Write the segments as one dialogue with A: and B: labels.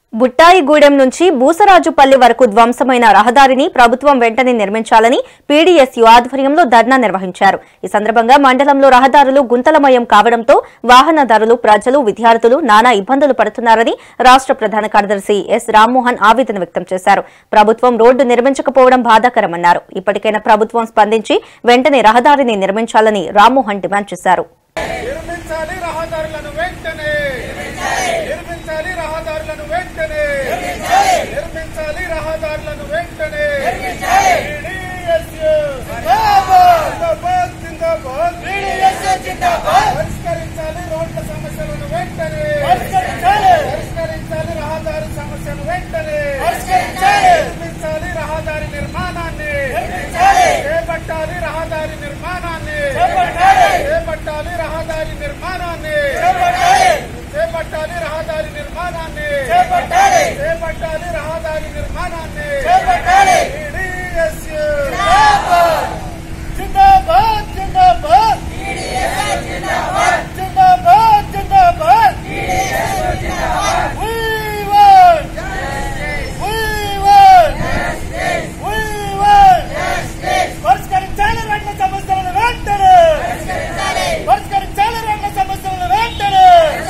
A: బుట్టాయిగూడెం నుంచి బూసరాజుపల్లి వరకు ధ్వంసమైన రహదారిని ప్రభుత్వం వెంటనే నిర్మించాలని పీడీఎస్యు ఆధ్వర్యంలో ధర్నా నిర్వహించారు ఈ సందర్భంగా మండలంలో రహదారులు గుంతలమయం కావడంతో వాహనదారులు ప్రజలు విద్యార్థులు నానా ఇబ్బందులు పడుతున్నారని రాష్ట్ర ప్రధాన కార్యదర్శి ఎస్ రామ్మోహన్ ఆవేదన వ్యక్తం చేశారు ప్రభుత్వం రోడ్డు నిర్మించకపోవడం బాధాకరమన్నారు ఇప్పటికైనా ప్రభుత్వం స్పందించి వెంటనే రహదారిని నిర్మించాలని రామ్మోహన్ డిమాండ్ చేశారు
B: నిర్మించాలి రహదారులను వెంటనే నిర్మించాలి రహదారులను వెంటనే నిర్మించాలి రహదారులను వెంటనే TDSU. జిందాబాద్, జిందాబాద్. పరిష్కరించాలి రోడ్ల సమస్యలను వెంటనే పరిష్కరించాలి రహదారి సమస్యను వెంటనే నిర్మించాలి రహదారి నిర్మాణాన్ని చేపట్టాలి రహదారి నిర్మాణాన్ని చేపట్టాలి రహదారి నిర్మాణాన్ని చేపట్టాలి రహదారి నిర్మాణాన్ని చేపట్టాలి రహదారి నిర్మాణాన్ని TDSU. Zindabad Zindabad Zindabad Zindabad We want We want We want పరిష్కరించాలి రెండు సమస్యలను వెంటనే పరిష్కరించాలి రెండు సమస్యలను వెంటనే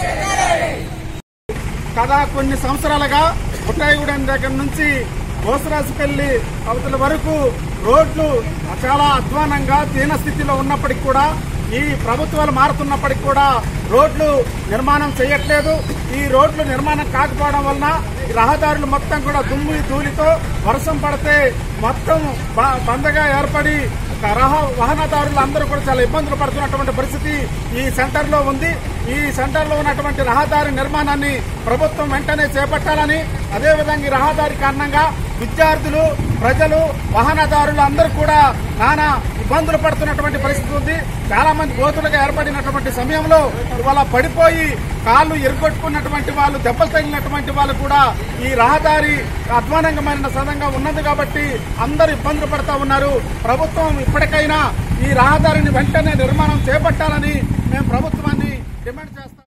B: కదా కొన్ని సంవత్సరాలుగా పుట్టాయిగూడెం దగ్గర నుంచి బోసరాజుపల్లి అవతల వరకు రోడ్లు చాలా అధ్వానంగా దీన స్థితిలో ఉన్నప్పటికీ కూడా ఈ ప్రభుత్వాలు మారుతున్నప్పటికీ కూడా రోడ్లు నిర్మాణం చేయట్లేదు ఈ రోడ్లు నిర్మాణం కాకపోవడం వలన ఈ రహదారులు మొత్తం కూడా దుమ్ము ధూళితో వర్షం పడితే మొత్తం బ- బందగా ఏర్పడి రహ వాహనదారులు అందరూ కూడా చాలా ఇబ్బందులు పడుతున్నటువంటి పరిస్థితి ఈ సెంటర్ లో ఉంది ఈ సెంటర్ లో ఉన్నటువంటి రహదారి నిర్మాణాన్ని ప్రభుత్వం వెంటనే చేపట్టాలని అదేవిధంగా ఈ రహదారి కారణంగా విద్యార్థులు ప్రజలు వాహనదారులు అందరూ కూడా నానా ఇబ్బందులు పడుతున్నటువంటి పరిస్థితి ఉంది చాలా మంది గోతులుగా ఏర్పడినటువంటి సమయంలో ఇవాళ పడిపోయి కాళ్ళు ఎరుగొట్టుకున్నటువంటి వాళ్ళు దెబ్బలు తగిలినటువంటి వాళ్ళు కూడా ఈ రహదారి అధ్వానంగా మారిన సదంగా ఉన్నది కాబట్టి అందరూ ఇబ్బందులు పడతా ఉన్నారు ప్రభుత్వం ఇప్పటికైనా ఈ రహదారిని వెంటనే నిర్మాణం చేపట్టాలని మేము ప్రభుత్వాన్ని డిమాండ్ చేస్తాం